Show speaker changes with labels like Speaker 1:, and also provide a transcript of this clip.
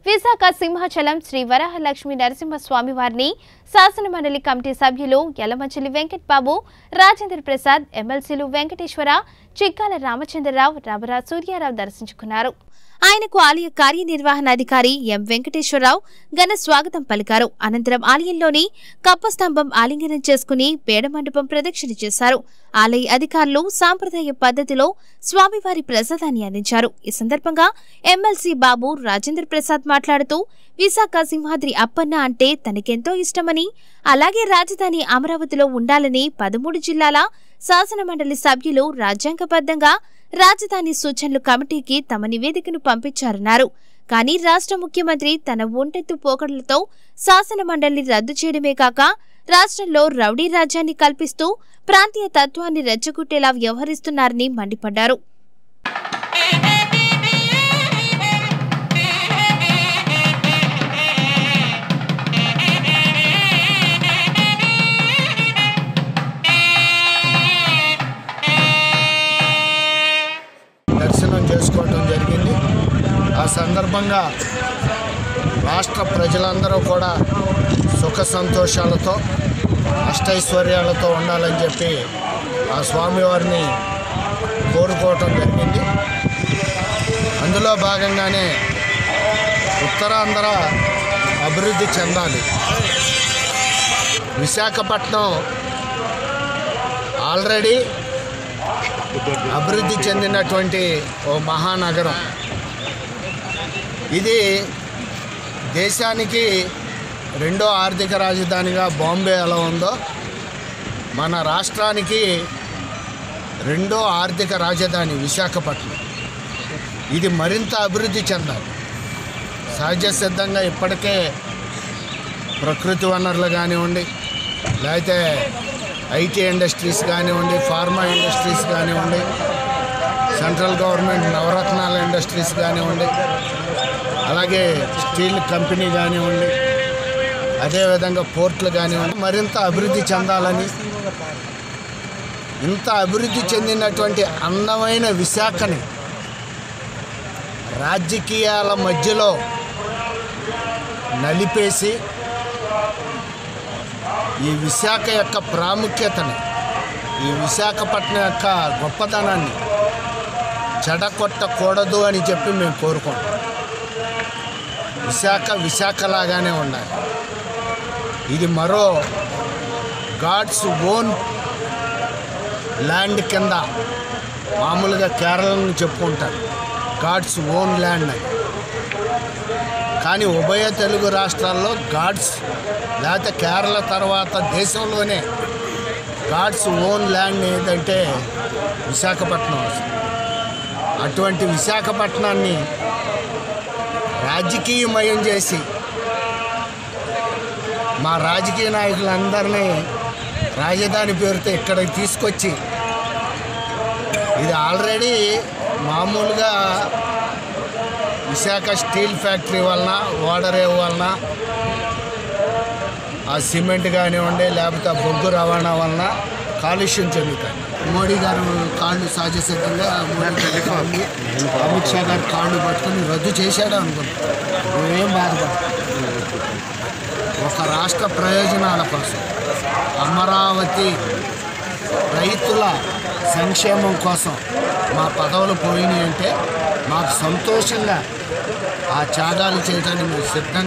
Speaker 1: విశాఖ సింహాచలం శ్రీ వరాహలక్ష్మి నరసింహస్వామి వారిని శాసనమండలి కమిటీ సభ్యులు యలమంచిలి వెంకట్ బాబు రాజేంద్ర ప్రసాద్ ఎమ్మెల్సీలు వెంకటేశ్వర చిక్కాల రామచంద్రరావు రబరా సూర్యారావు దర్శించుకున్నారు ఆయనకు ఆలయ కార్యనిర్వహణాధికారి ఎం వెంకటేశ్వరరావు ఘన స్వాగతం పలికారు అనంతరం ఆలయంలోని కప్పస్తంభం ఆలింగనం చేసుకుని పేడమండపం ప్రదక్షిణ చేశారు ఆలయ అధికారులు సాంప్రదాయ పద్ధతిలో స్వామివారి ప్రసాదాన్ని అందించారు ఈ సందర్భంగా ఎమ్మెల్సీ బాబు రాజేంద్ర ప్రసాద్ మాట్లాడుతూ విశాఖ సింహాద్రి అప్పన్న అంటే తనకెంతో ఇష్టమని అలాగే రాజధాని అమరావతిలో ఉండాలని పదమూడు జిల్లాల శాసనమండలి సభ్యులు రాజ్యాంగబద్ధంగా రాజధాని సూచనలు కమిటీకి తమ నివేదికను పంపించారన్నారు కానీ రాష్ట్ర ముఖ్యమంత్రి తన ఒంటెత్తు పోకడలతో శాసన మండలిని రద్దు చేయడమే కాక రాష్ట్రంలో రౌడీ రాజ్యాన్ని కల్పిస్తూ ప్రాంతీయ తత్వాన్ని రెచ్చగొట్టేలా వ్యవహరిస్తున్నారని మండిపడ్డారు
Speaker 2: దర్శనం చేసుకోవటం జరిగింది ఆ సందర్భంగా రాష్ట్ర ప్రజలందరూ కూడా సుఖ సంతోషాలతో అష్టైశ్వర్యాలతో ఉండాలని చెప్పి ఆ స్వామివారిని కోరుకోవటం జరిగింది అందులో భాగంగానే ఉత్తరాంధ్ర అభివృద్ధి చెందాలి విశాఖపట్నం ఆల్రెడీ అభివృద్ధి చెందినటువంటి ఓ మహానగరం ఇది దేశానికి రెండో ఆర్థిక రాజధానిగా బాంబే ఎలా ఉందో మన రాష్ట్రానికి రెండో ఆర్థిక రాజధాని విశాఖపట్నం ఇది మరింత అభివృద్ధి చెందాలి సహజ సిద్ధంగా ఇప్పటికే ప్రకృతి వనరులు కానివ్వండి లేకపోతే ఐటీ ఇండస్ట్రీస్ కానివ్వండి ఫార్మా ఇండస్ట్రీస్ కానివ్వండి సెంట్రల్ గవర్నమెంట్ నవరత్నాల ఇండస్ట్రీస్ కానివ్వండి అలాగే స్టీల్ కంపెనీ కానివ్వండి అదేవిధంగా పోర్ట్లు కానివ్వండి మరింత అభివృద్ధి చెందాలని ఇంత అభివృద్ధి చెందినటువంటి అందమైన విశాఖని రాజకీయాల మధ్యలో నలిపేసి ఈ విశాఖ యొక్క ప్రాముఖ్యతని ఈ విశాఖపట్నం యొక్క గొప్పతనాన్ని చెడగొట్టకూడదు అని చెప్పి మేము కోరుకుంటాం విశాఖ విశాఖలాగానే ఉండాలి ఇది మరో గాడ్స్ ఓన్ ల్యాండ్ కింద మామూలుగా కేరళను చెప్పుకుంటారు గాడ్స్ ఓన్ ల్యాండ్ అని కానీ ఉభయ తెలుగు రాష్ట్రాల్లో గాడ్స్ లేకపోతే కేరళ తర్వాత దేశంలోనే గాడ్స్ ఓన్ ల్యాండ్ ఏదంటే విశాఖపట్నం వస్తుంది. అటువంటి విశాఖపట్నాన్ని రాజకీయమయం చేసి మా రాజకీయ నాయకులందరినీ రాజధాని పేరుతో ఇక్కడికి తీసుకొచ్చి ఇది ఆల్రెడీ మామూలుగా విశాఖ స్టీల్ ఫ్యాక్టరీ వలన ఓడరేవు వలన ఆ సిమెంట్ కానివ్వండి లేకపోతే ఆ బొగ్గు రవాణా వలన కాలుష్యం చెందుతాయి మోడీ గారు కాళ్ళు సహజసిద్ధంగా మోడీ గారి కాళ్ళు అమిత్ షా గారి కాళ్ళు పట్టుకొని రద్దు చేశాడు అనుకుంటా నువ్వేం బాధపడ ఒక రాష్ట్ర ప్రయోజనాల కోసం అమరావతి రైతుల సంక్షేమం కోసం మా పదవులు పోయినాయి అంటే మాకు సంతోషంగా ఆ త్యాగాలు చేయడానికి మేము సిద్ధంగా